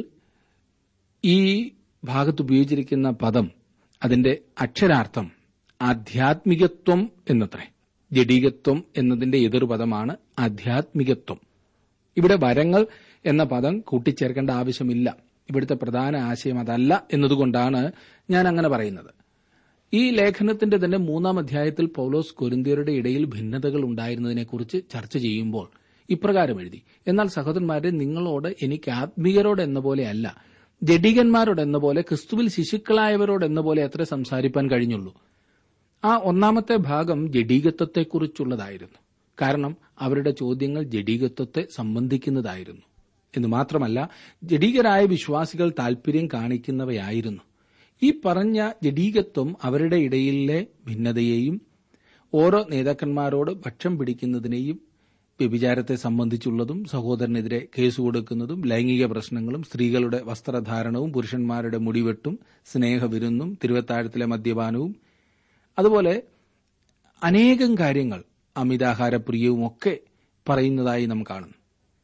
ഈ ഭാഗത്ത് ഉപയോഗിച്ചിരിക്കുന്ന പദം അതിന്റെ അക്ഷരാർത്ഥം ആധ്യാത്മികത്വം എന്നത്രേ ജഡീകത്വം എന്നതിന്റെ എതിർപദമാണ് ആധ്യാത്മികത്വം ഇവിടെ വരങ്ങൾ എന്ന പദം കൂട്ടിച്ചേർക്കേണ്ട ആവശ്യമില്ല ഇവിടുത്തെ പ്രധാന ആശയം അതല്ല എന്നതുകൊണ്ടാണ് ഞാൻ അങ്ങനെ പറയുന്നത് ഈ ലേഖനത്തിന്റെ തന്നെ മൂന്നാം അധ്യായത്തിൽ പൌലോസ് കൊരിന്തിയരുടെ ഇടയിൽ ഭിന്നതകൾ ഉണ്ടായിരുന്നതിനെക്കുറിച്ച് ചർച്ച ചെയ്യുമ്പോൾ ഇപ്രകാരം എഴുതി എന്നാൽ സഹോദരന്മാരെ നിങ്ങളോട് എനിക്ക് ആത്മീയരോട് എന്ന പോലെയല്ല ജഡികന്മാരോട് എന്ന പോലെ ക്രിസ്തുവിൽ ശിശുക്കളായവരോട് എന്ന പോലെ അത്ര സംസാരിപ്പാൻ കഴിഞ്ഞുള്ളൂ ആ ഒന്നാമത്തെ ഭാഗം ജഡീകത്വത്തെക്കുറിച്ചുള്ളതായിരുന്നു കാരണം അവരുടെ ചോദ്യങ്ങൾ ജഡീകത്വത്തെ സംബന്ധിക്കുന്നതായിരുന്നു എന്ന് മാത്രമല്ല ജഡീകരായ വിശ്വാസികൾ താൽപര്യം കാണിക്കുന്നവയായിരുന്നു ഈ പറഞ്ഞ ജഡീകത്വം അവരുടെ ഇടയിലെ ഭിന്നതയെയും ഓരോ നേതാക്കന്മാരോട് പക്ഷം പിടിക്കുന്നതിനെയും വ്യഭിചാരത്തെ സംബന്ധിച്ചുള്ളതും സഹോദരനെതിരെ കേസ് കൊടുക്കുന്നതും ലൈംഗിക പ്രശ്നങ്ങളും സ്ത്രീകളുടെ വസ്ത്രധാരണവും പുരുഷന്മാരുടെ മുടിവെട്ടും സ്നേഹവിരുന്നും തിരുവത്താഴത്തിലെ മദ്യപാനവും അതുപോലെ അനേകം കാര്യങ്ങൾ അമിതാഹാരപ്രിയവും ഒക്കെ പറയുന്നതായി നാം കാണുന്നു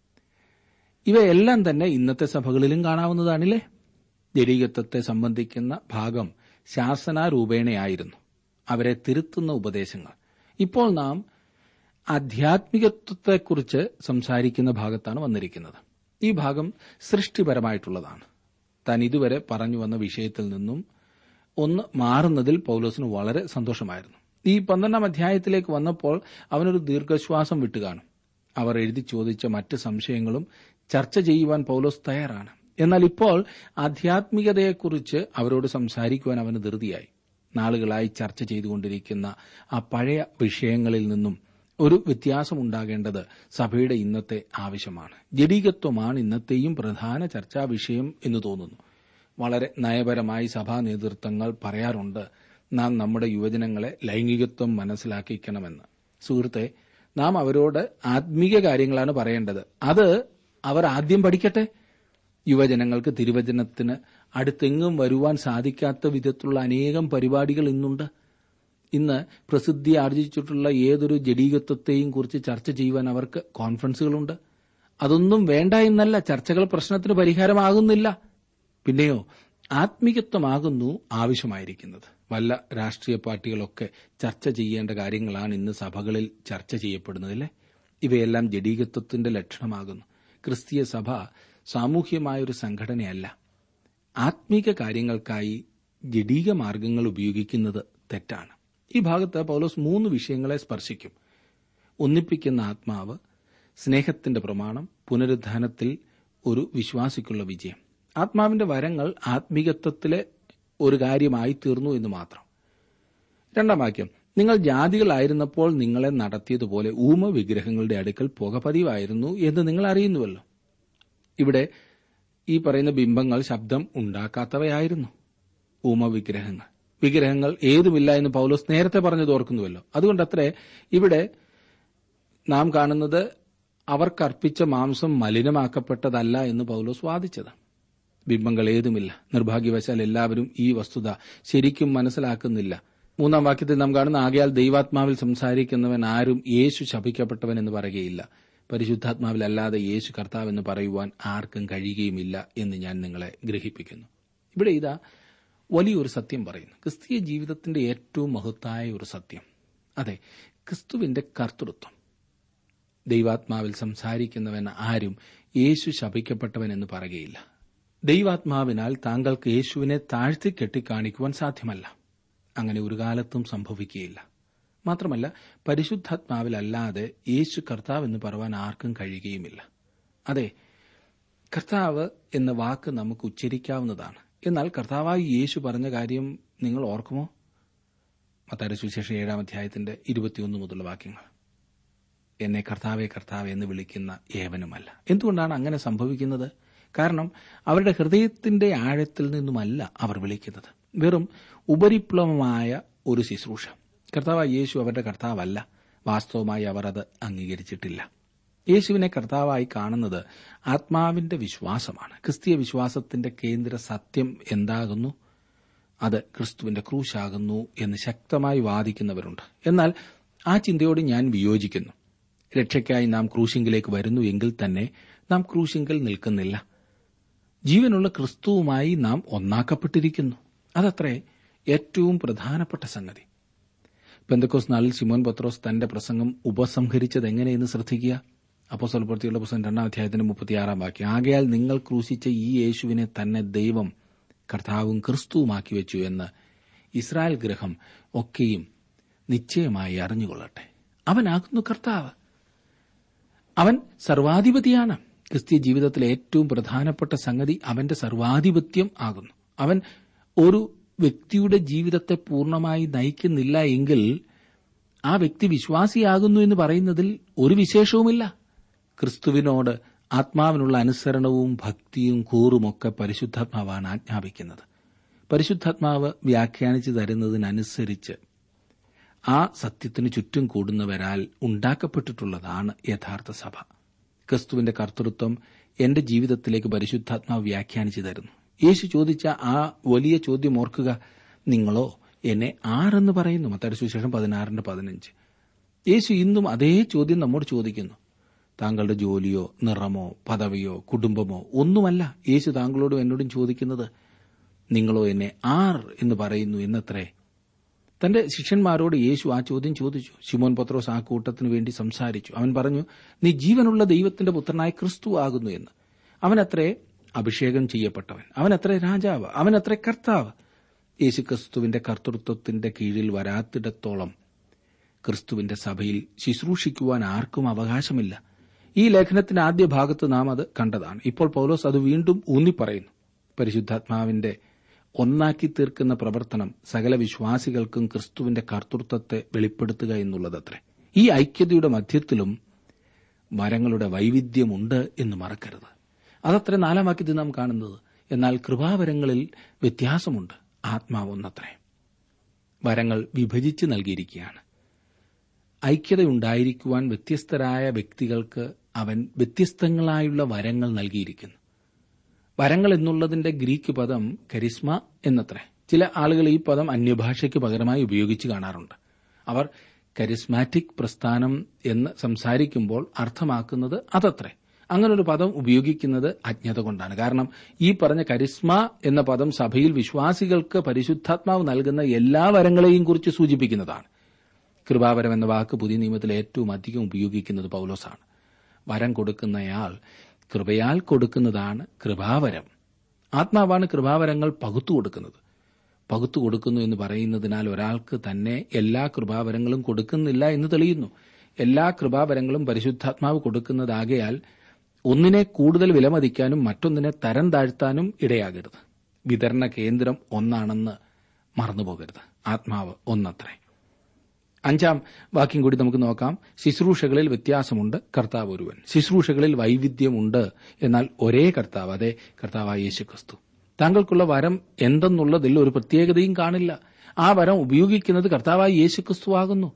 ഇവയെല്ലാം തന്നെ ഇന്നത്തെ സഭകളിലും കാണാവുന്നതാണില്ലേ ജഡീകത്വത്തെ സംബന്ധിക്കുന്ന ഭാഗം ശാസനാരൂപേണയായിരുന്നു അവരെ തിരുത്തുന്ന ഉപദേശങ്ങൾ ഇപ്പോൾ നാം ആധ്യാത്മികത്വത്തെക്കുറിച്ച് സംസാരിക്കുന്ന ഭാഗത്താണ് വന്നിരിക്കുന്നത് ഈ ഭാഗം സൃഷ്ടിപരമായിട്ടുള്ളതാണ് താൻ ഇതുവരെ പറഞ്ഞു വന്ന വിഷയത്തിൽ നിന്നും ഒന്ന് മാറുന്നതിൽ പൌലോസിന് വളരെ സന്തോഷമായിരുന്നു ഈ പന്ത്രണ്ടാം അധ്യായത്തിലേക്ക് വന്നപ്പോൾ അവനൊരു ദീർഘശ്വാസം വിട്ടുകാണും അവർ എഴുതി ചോദിച്ച മറ്റ് സംശയങ്ങളും ചർച്ച ചെയ്യുവാൻ പൌലോസ് തയ്യാറാണ് എന്നാൽ ഇപ്പോൾ ആധ്യാത്മികതയെക്കുറിച്ച് അവരോട് സംസാരിക്കുവാൻ അവന് ധൃതിയായി നാളുകളായി ചർച്ച ചെയ്തുകൊണ്ടിരിക്കുന്ന ആ പഴയ വിഷയങ്ങളിൽ നിന്നും ഒരു വ്യത്യാസമുണ്ടാകേണ്ടത് സഭയുടെ ഇന്നത്തെ ആവശ്യമാണ് ജഡീകത്വമാണ് ഇന്നത്തെയും പ്രധാന ചർച്ചാ വിഷയം എന്ന് തോന്നുന്നു വളരെ നയപരമായി സഭാ നേതൃത്വങ്ങൾ പറയാറുണ്ട് നാം നമ്മുടെ യുവജനങ്ങളെ ലൈംഗികത്വം മനസ്സിലാക്കിക്കണമെന്ന് സുഹൃത്തെ നാം അവരോട് ആത്മീക കാര്യങ്ങളാണ് പറയേണ്ടത് അത് അവർ ആദ്യം പഠിക്കട്ടെ യുവജനങ്ങൾക്ക് തിരുവചനത്തിന് അടുത്തെങ്ങും വരുവാൻ സാധിക്കാത്ത വിധത്തിലുള്ള അനേകം പരിപാടികൾ ഇന്നുണ്ട് ഇന്ന് പ്രസിദ്ധി ആർജിച്ചിട്ടുള്ള ഏതൊരു ജഡീകത്വത്തെയും കുറിച്ച് ചർച്ച ചെയ്യുവാൻ അവർക്ക് കോൺഫറൻസുകളുണ്ട് അതൊന്നും വേണ്ട എന്നല്ല ചർച്ചകൾ പ്രശ്നത്തിന് പരിഹാരമാകുന്നില്ല പിന്നെയോ ആത്മീകത്വമാകുന്നു ആവശ്യമായിരിക്കുന്നത് വല്ല രാഷ്ട്രീയ പാർട്ടികളൊക്കെ ചർച്ച ചെയ്യേണ്ട കാര്യങ്ങളാണ് ഇന്ന് സഭകളിൽ ചർച്ച ചെയ്യപ്പെടുന്നതല്ലേ ഇവയെല്ലാം ജഡീകത്വത്തിന്റെ ലക്ഷണമാകുന്നു ക്രിസ്തീയ സഭ സാമൂഹ്യമായൊരു സംഘടനയല്ല ആത്മീക കാര്യങ്ങൾക്കായി ജഡീക മാർഗങ്ങൾ ഉപയോഗിക്കുന്നത് തെറ്റാണ് ഈ ഭാഗത്ത് പൗലോസ് മൂന്ന് വിഷയങ്ങളെ സ്പർശിക്കും ഒന്നിപ്പിക്കുന്ന ആത്മാവ് സ്നേഹത്തിന്റെ പ്രമാണം പുനരുദ്ധാനത്തിൽ ഒരു വിശ്വാസിക്കുള്ള വിജയം ആത്മാവിന്റെ വരങ്ങൾ ആത്മീകത്വത്തിലെ ഒരു കാര്യമായി തീർന്നു എന്ന് മാത്രം രണ്ടാം വാക്യം നിങ്ങൾ ജാതികളായിരുന്നപ്പോൾ നിങ്ങളെ നടത്തിയതുപോലെ ഊമ വിഗ്രഹങ്ങളുടെ അടുക്കൽ പുക പതിവായിരുന്നു എന്ന് നിങ്ങൾ അറിയുന്നുവല്ലോ ഇവിടെ ഈ പറയുന്ന ബിംബങ്ങൾ ശബ്ദം ഉണ്ടാക്കാത്തവയായിരുന്നു ഊമ വിഗ്രഹങ്ങൾ വിഗ്രഹങ്ങൾ ഏതുമില്ല എന്ന് പൗലോസ് നേരത്തെ പറഞ്ഞത് ഓർക്കുന്നുവല്ലോ അതുകൊണ്ടത്രേ ഇവിടെ നാം കാണുന്നത് അവർക്കർപ്പിച്ച മാംസം മലിനമാക്കപ്പെട്ടതല്ല എന്ന് പൗലോസ് വാദിച്ചത് ബിംബങ്ങൾ ഏതുമില്ല നിർഭാഗ്യവശാൽ എല്ലാവരും ഈ വസ്തുത ശരിക്കും മനസ്സിലാക്കുന്നില്ല മൂന്നാം വാക്യത്തിൽ നാം കാണുന്ന ആകയാൽ ദൈവാത്മാവിൽ സംസാരിക്കുന്നവൻ ആരും യേശു ശപിക്കപ്പെട്ടവൻ എന്ന് പറയുകയില്ല പരിശുദ്ധാത്മാവിലല്ലാതെ യേശു കർത്താവ് എന്ന് പറയുവാൻ ആർക്കും കഴിയുകയുമില്ല എന്ന് ഞാൻ നിങ്ങളെ ഗ്രഹിപ്പിക്കുന്നു ഇവിടെ ഇതാ വലിയൊരു സത്യം പറയുന്നു ക്രിസ്തീയ ജീവിതത്തിന്റെ ഏറ്റവും മഹത്തായ ഒരു സത്യം അതെ ക്രിസ്തുവിന്റെ കർത്തൃത്വം ദൈവാത്മാവിൽ സംസാരിക്കുന്നവൻ ആരും യേശു ശപിക്കപ്പെട്ടവൻ എന്ന് പറയുകയില്ല ദൈവാത്മാവിനാൽ താങ്കൾക്ക് യേശുവിനെ താഴ്ത്തി കെട്ടിക്കാണിക്കുവാൻ സാധ്യമല്ല അങ്ങനെ ഒരു കാലത്തും സംഭവിക്കുകയില്ല മാത്രമല്ല പരിശുദ്ധാത്മാവിലല്ലാതെ യേശു കർത്താവ് എന്ന് പറയുവാൻ ആർക്കും കഴിയുകയുമില്ല അതെ കർത്താവ് എന്ന വാക്ക് നമുക്ക് ഉച്ചരിക്കാവുന്നതാണ് എന്നാൽ കർത്താവായി യേശു പറഞ്ഞ കാര്യം നിങ്ങൾ ഓർക്കുമോ മത്താര സുവിശേഷം ഏഴാം അധ്യായത്തിന്റെ ഇരുപത്തിയൊന്ന് മുതലുള്ള വാക്യങ്ങൾ എന്നെ കർത്താവെ കർത്താവെ എന്ന് വിളിക്കുന്ന ഏവനുമല്ല എന്തുകൊണ്ടാണ് അങ്ങനെ സംഭവിക്കുന്നത് കാരണം അവരുടെ ഹൃദയത്തിന്റെ ആഴത്തിൽ നിന്നുമല്ല അവർ വിളിക്കുന്നത് വെറും ഉപരിപ്ലവമായ ഒരു ശുശ്രൂഷ കർത്താവായ യേശു അവരുടെ കർത്താവല്ല വാസ്തവമായി അവർ അത് അംഗീകരിച്ചിട്ടില്ല യേശുവിനെ കർത്താവായി കാണുന്നത് ആത്മാവിന്റെ വിശ്വാസമാണ് ക്രിസ്തീയ വിശ്വാസത്തിന്റെ കേന്ദ്ര സത്യം എന്താകുന്നു അത് ക്രിസ്തുവിന്റെ ക്രൂശാകുന്നു എന്ന് ശക്തമായി വാദിക്കുന്നവരുണ്ട് എന്നാൽ ആ ചിന്തയോട് ഞാൻ വിയോജിക്കുന്നു രക്ഷയ്ക്കായി നാം ക്രൂശിങ്കിലേക്ക് വരുന്നു എങ്കിൽ തന്നെ നാം ക്രൂശിങ്കൽ നിൽക്കുന്നില്ല ജീവനുള്ള ക്രിസ്തുവുമായി നാം ഒന്നാക്കപ്പെട്ടിരിക്കുന്നു അതത്രേ ഏറ്റവും പ്രധാനപ്പെട്ട സംഗതി പെന്തക്കോസ് നാളിൽ സിമോൻ പത്രോസ് തന്റെ പ്രസംഗം ഉപസംഹരിച്ചത് എങ്ങനെയെന്ന് ശ്രദ്ധിക്കുക അപ്പോസ്തല പ്രവൃത്തിയുള്ള പുസ്തകം രണ്ടാം അധ്യായത്തിന്റെ മുപ്പത്തിയാറാം വാക്യം ആകയാൽ നിങ്ങൾ ക്രൂശിച്ച ഈ യേശുവിനെ തന്നെ ദൈവം കർത്താവും ക്രിസ്തുവുമാക്കി വെച്ചു എന്ന് ഇസ്രായേൽ ഗ്രഹം ഒക്കെയും നിശ്ചയമായി അറിഞ്ഞുകൊള്ളട്ടെ അവനാകുന്നു കർത്താവ് അവൻ സർവാധിപതിയാണ് ക്രിസ്തീയ ജീവിതത്തിലെ ഏറ്റവും പ്രധാനപ്പെട്ട സംഗതി അവന്റെ സർവാധിപത്യം ആകുന്നു അവൻ ഒരു വ്യക്തിയുടെ ജീവിതത്തെ പൂർണ്ണമായി നയിക്കുന്നില്ല എങ്കിൽ ആ വ്യക്തി വിശ്വാസിയാകുന്നു എന്ന് പറയുന്നതിൽ ഒരു വിശേഷവുമില്ല ക്രിസ്തുവിനോട് ആത്മാവിനുള്ള അനുസരണവും ഭക്തിയും കൂറുമൊക്കെ പരിശുദ്ധാത്മാവാണ് ആജ്ഞാപിക്കുന്നത് പരിശുദ്ധാത്മാവ് വ്യാഖ്യാനിച്ചു തരുന്നതിനനുസരിച്ച് ആ സത്യത്തിന് ചുറ്റും കൂടുന്നവരാൽ ഉണ്ടാക്കപ്പെട്ടിട്ടുള്ളതാണ് യഥാർത്ഥ സഭ ക്രിസ്തുവിന്റെ കർത്തൃത്വം എന്റെ ജീവിതത്തിലേക്ക് പരിശുദ്ധാത്മാവ് വ്യാഖ്യാനിച്ചു തരുന്നു യേശു ചോദിച്ച ആ വലിയ ചോദ്യം ഓർക്കുക നിങ്ങളോ എന്നെ ആരെന്ന് പറയുന്നു മത്താരി സുവിശേഷം പതിനാറിന്റെ പതിനഞ്ച് യേശു ഇന്നും അതേ ചോദ്യം നമ്മോട് ചോദിക്കുന്നു താങ്കളുടെ ജോലിയോ നിറമോ പദവിയോ കുടുംബമോ ഒന്നുമല്ല യേശു താങ്കളോടും എന്നോടും ചോദിക്കുന്നത് നിങ്ങളോ എന്നെ ആർ എന്ന് പറയുന്നു എന്നത്രേ തന്റെ ശിഷ്യന്മാരോട് യേശു ആ ചോദ്യം ചോദിച്ചു ശിമോൻ പത്രോസ് ആ കൂട്ടത്തിനു വേണ്ടി സംസാരിച്ചു അവൻ പറഞ്ഞു നീ ജീവനുള്ള ദൈവത്തിന്റെ പുത്രനായ ക്രിസ്തു ആകുന്നു എന്ന് അവനത്രേ അഭിഷേകം ചെയ്യപ്പെട്ടവൻ അവനത്രേ രാജാവ് അവനത്രേ കർത്താവ് യേശു ക്രിസ്തുവിന്റെ കർത്തൃത്വത്തിന്റെ കീഴിൽ വരാത്തിടത്തോളം ക്രിസ്തുവിന്റെ സഭയിൽ ശുശ്രൂഷിക്കുവാൻ ആർക്കും അവകാശമില്ല ഈ ലേഖനത്തിന്റെ ആദ്യ ഭാഗത്ത് നാം അത് കണ്ടതാണ് ഇപ്പോൾ പൌലോസ് അത് വീണ്ടും ഊന്നിപ്പറയുന്നു പരിശുദ്ധാത്മാവിന്റെ ഒന്നാക്കി തീർക്കുന്ന പ്രവർത്തനം സകല വിശ്വാസികൾക്കും ക്രിസ്തുവിന്റെ കർത്തൃത്വത്തെ വെളിപ്പെടുത്തുക എന്നുള്ളതത്രേ ഈ ഐക്യതയുടെ മധ്യത്തിലും വരങ്ങളുടെ വൈവിധ്യമുണ്ട് എന്ന് മറക്കരുത് അതത്ര നാലാം വാക്യത്തിൽ നാം കാണുന്നത് എന്നാൽ കൃപാവരങ്ങളിൽ വ്യത്യാസമുണ്ട് ആത്മാവ് ഒന്നത്രേ വരങ്ങൾ വിഭജിച്ച് നൽകിയിരിക്കുകയാണ് ഐക്യതയുണ്ടായിരിക്കുവാൻ വ്യത്യസ്തരായ വ്യക്തികൾക്ക് അവൻ വ്യത്യസ്തങ്ങളായുള്ള വരങ്ങൾ നൽകിയിരിക്കുന്നു വരങ്ങൾ എന്നുള്ളതിന്റെ ഗ്രീക്ക് പദം കരിസ്മ എന്നത്രേ ചില ആളുകൾ ഈ പദം അന്യഭാഷയ്ക്ക് പകരമായി ഉപയോഗിച്ച് കാണാറുണ്ട് അവർ കരിസ്മാറ്റിക് പ്രസ്ഥാനം എന്ന് സംസാരിക്കുമ്പോൾ അർത്ഥമാക്കുന്നത് അതത്രേ അങ്ങനൊരു പദം ഉപയോഗിക്കുന്നത് അജ്ഞത കൊണ്ടാണ് കാരണം ഈ പറഞ്ഞ കരിസ്മ എന്ന പദം സഭയിൽ വിശ്വാസികൾക്ക് പരിശുദ്ധാത്മാവ് നൽകുന്ന എല്ലാ വരങ്ങളെയും കുറിച്ച് സൂചിപ്പിക്കുന്നതാണ് കൃപാവരം എന്ന വാക്ക് പുതിയ നിയമത്തിൽ ഏറ്റവും അധികം ഉപയോഗിക്കുന്നത് പൗലോസാണ് വരം കൊടുക്കുന്നയാൾ കൃപയാൽ കൊടുക്കുന്നതാണ് കൃപാവരം ആത്മാവാണ് കൃപാവരങ്ങൾ പകുത്തു കൊടുക്കുന്നത് പകുത്തു കൊടുക്കുന്നു എന്ന് പറയുന്നതിനാൽ ഒരാൾക്ക് തന്നെ എല്ലാ കൃപാവരങ്ങളും കൊടുക്കുന്നില്ല എന്ന് തെളിയുന്നു എല്ലാ കൃപാവരങ്ങളും പരിശുദ്ധാത്മാവ് കൊടുക്കുന്നതാകയാൽ ഒന്നിനെ കൂടുതൽ വിലമതിക്കാനും മറ്റൊന്നിനെ തരം താഴ്ത്താനും ഇടയാകരുത് വിതരണ കേന്ദ്രം ഒന്നാണെന്ന് മറന്നുപോകരുത് ആത്മാവ് ഒന്നത്രേ അഞ്ചാം വാക്യം കൂടി നമുക്ക് നോക്കാം ശുശ്രൂഷകളിൽ വ്യത്യാസമുണ്ട് കർത്താവ് ഒരുവൻ ശുശ്രൂഷകളിൽ വൈവിധ്യമുണ്ട് എന്നാൽ ഒരേ കർത്താവ് അതെ കർത്താവായ യേശു ക്രിസ്തു താങ്കൾക്കുള്ള വരം എന്തെന്നുള്ളതിൽ ഒരു പ്രത്യേകതയും കാണില്ല ആ വരം ഉപയോഗിക്കുന്നത് കർത്താവായ യേശു ക്രിസ്തു ആകുന്നു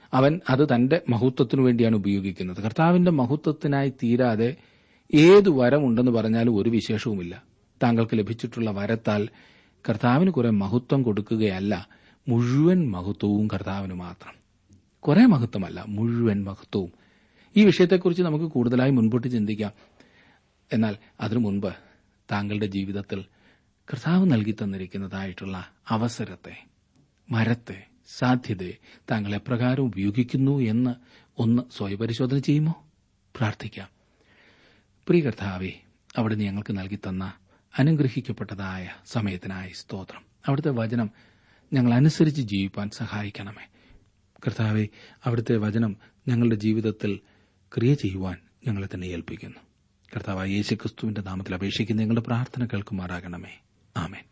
അവൻ അത് തന്റെ മഹത്വത്തിനു വേണ്ടിയാണ് ഉപയോഗിക്കുന്നത് കർത്താവിന്റെ മഹത്വത്തിനായി തീരാതെ ഏതു വരമുണ്ടെന്ന് പറഞ്ഞാലും ഒരു വിശേഷവുമില്ല താങ്കൾക്ക് ലഭിച്ചിട്ടുള്ള വരത്താൽ കർത്താവിന് കുറെ മഹത്വം കൊടുക്കുകയല്ല മുഴുവൻ മഹത്വവും കർത്താവിന് മാത്രം കുറെ മഹത്വമല്ല മുഴുവൻ മഹത്വവും ഈ വിഷയത്തെക്കുറിച്ച് നമുക്ക് കൂടുതലായി മുൻപോട്ട് ചിന്തിക്കാം എന്നാൽ അതിനു മുൻപ് താങ്കളുടെ ജീവിതത്തിൽ കർത്താവ് നൽകി തന്നിരിക്കുന്നതായിട്ടുള്ള അവസരത്തെ മരത്തെ സാധ്യതയെ താങ്കൾ എപ്രകാരം ഉപയോഗിക്കുന്നു എന്ന് ഒന്ന് സ്വയപരിശോധന ചെയ്യുമോ പ്രാർത്ഥിക്കാം പ്രിയ കർത്താവെ അവിടെ ഞങ്ങൾക്ക് നൽകി തന്ന അനുഗ്രഹിക്കപ്പെട്ടതായ സമയത്തിനായി സ്തോത്രം അവിടുത്തെ വചനം ഞങ്ങൾ അനുസരിച്ച് ജീവിപ്പാൻ സഹായിക്കണമേ കർത്താവെ അവിടുത്തെ വചനം ഞങ്ങളുടെ ജീവിതത്തിൽ ക്രിയ ചെയ്യുവാൻ ഞങ്ങളെ തന്നെ ഏൽപ്പിക്കുന്നു കർത്താവ് യേശുക്രിസ്തുവിന്റെ നാമത്തിൽ അപേക്ഷിക്കുന്ന ഞങ്ങളുടെ പ്രാർത്ഥന കേൾക്കുമാറാകണമേ ആമേൻ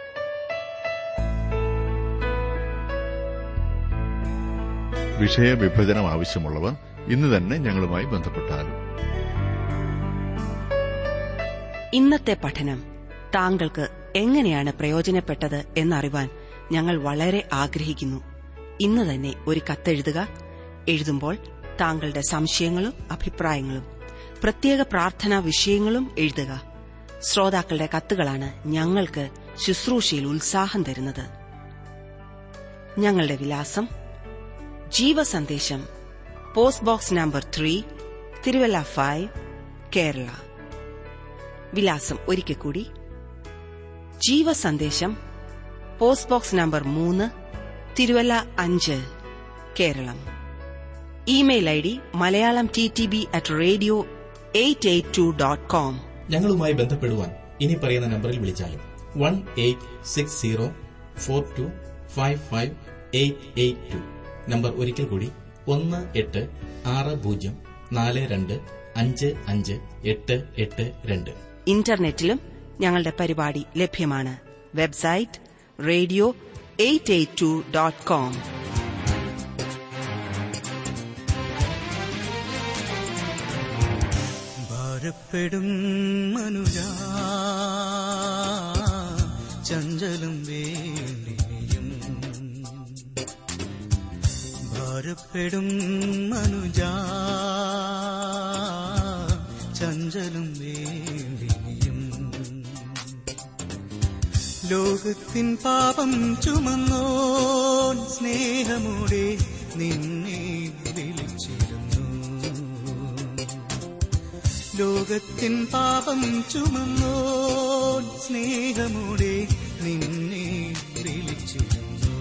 വിഷയവിഭജനം ആവശ്യമുള്ളവർ ഇന്ന് തന്നെ ഞങ്ങളുമായി ബന്ധപ്പെട്ടാലും ഇന്നത്തെ പഠനം താങ്കൾക്ക് എങ്ങനെയാണ് പ്രയോജനപ്പെട്ടത് എന്നറിവാൻ ഞങ്ങൾ വളരെ ആഗ്രഹിക്കുന്നു ഇന്ന് തന്നെ ഒരു കത്തെഴുതുക എഴുതുമ്പോൾ താങ്കളുടെ സംശയങ്ങളും അഭിപ്രായങ്ങളും പ്രത്യേക പ്രാർത്ഥനാ വിഷയങ്ങളും എഴുതുക ശ്രോതാക്കളുടെ കത്തുകളാണ് ഞങ്ങൾക്ക് ശുശ്രൂഷയിൽ ഉത്സാഹം തരുന്നത് ഞങ്ങളുടെ വിലാസം Jeevasandesham post box number three Thiruvalla five Kerala വിലാസം ഒരിക്കൽ കൂടി ജീവസന്ദേശം പോസ്റ്റ് ബോക്സ് നമ്പർ മൂന്ന് തിരുവല്ല അഞ്ച് Keralam email I D Malayalam T T B at radio eight eight two dot com ഞങ്ങളുമായി ബന്ധപ്പെടുവാൻ ഇനി പറയുന്ന നമ്പറിൽ വിളിച്ചാലും one eight six zero four two five five eight eight two number ഒരിക്കൽ കൂടി ഒന്ന് എട്ട് ആറ് പൂജ്യം നാല് രണ്ട് അഞ്ച് അഞ്ച് എട്ട് എട്ട് രണ്ട് ഇന്റർനെറ്റിലും ഞങ്ങളുടെ പരിപാടി ലഭ്യമാണ് website radio eight eight two dot com ഭാരപ്പെടും മനുജ ചഞ്ചലം വേണ്ടിയും ഭാരപ്പെടും മനുജ ചഞ്ചലം വേണ്ടിയും ലോകത്തിൻ പാപം ചുമന്നോൻ സ്നേഹമോടെ നിന്നെ വിളിച്ചിരുന്നു ലോകത്തിൻ പാപം ചുമന്നോൻ സ്നേഹമോടെ നിന്നെ വിളിച്ചിരുന്നു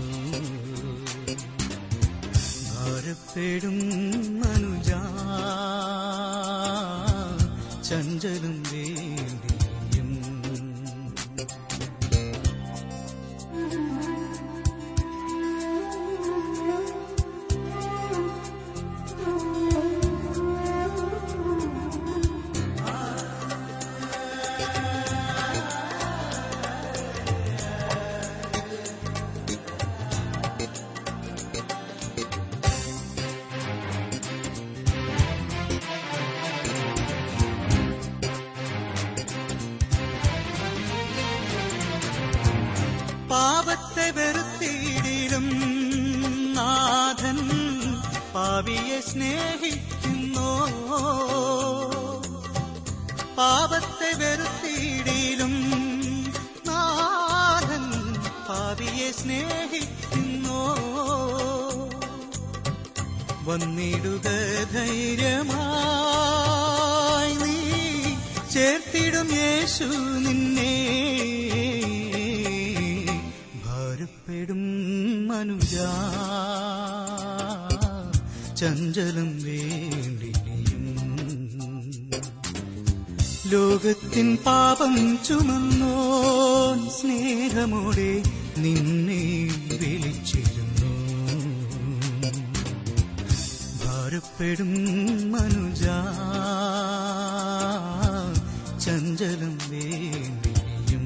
ഭാരപ്പെടും മനുജ ചഞ്ചലം വേണ്ടിയും പാപത്തെ വെറുത്തിയിടിലും നാഥൻ പാപിയെ സ്നേഹിക്കുന്നു പാപത്തെ വെറുത്തിയിടിലും നാഥൻ പാപിയെ സ്നേഹിക്കുന്നു വന്നിടുക ധൈര്യമായി നീ ചേർത്തിടും യേശു നിന്നെ ഭാരപ്പെടും മനുജ ചഞ്ചലം വേണ്ടിയും ലോകത്തിൻ പാപം ചുമന്നോൻ സ്നേഹമോടെ നിന്നെ വിളിച്ചിരുന്നു ഭാരപ്പെടും മനുജ ചഞ്ചലം വേണ്ടിയും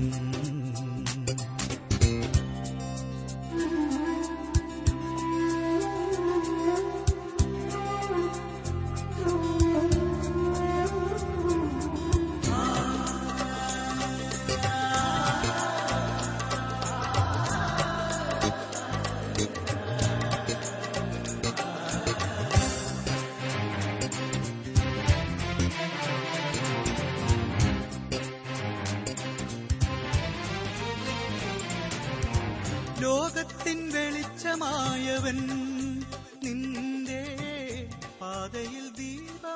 ലോകത്തിൻ വെളിച്ചമായവൻ നിന്റെ പാതയിൽ ദീപ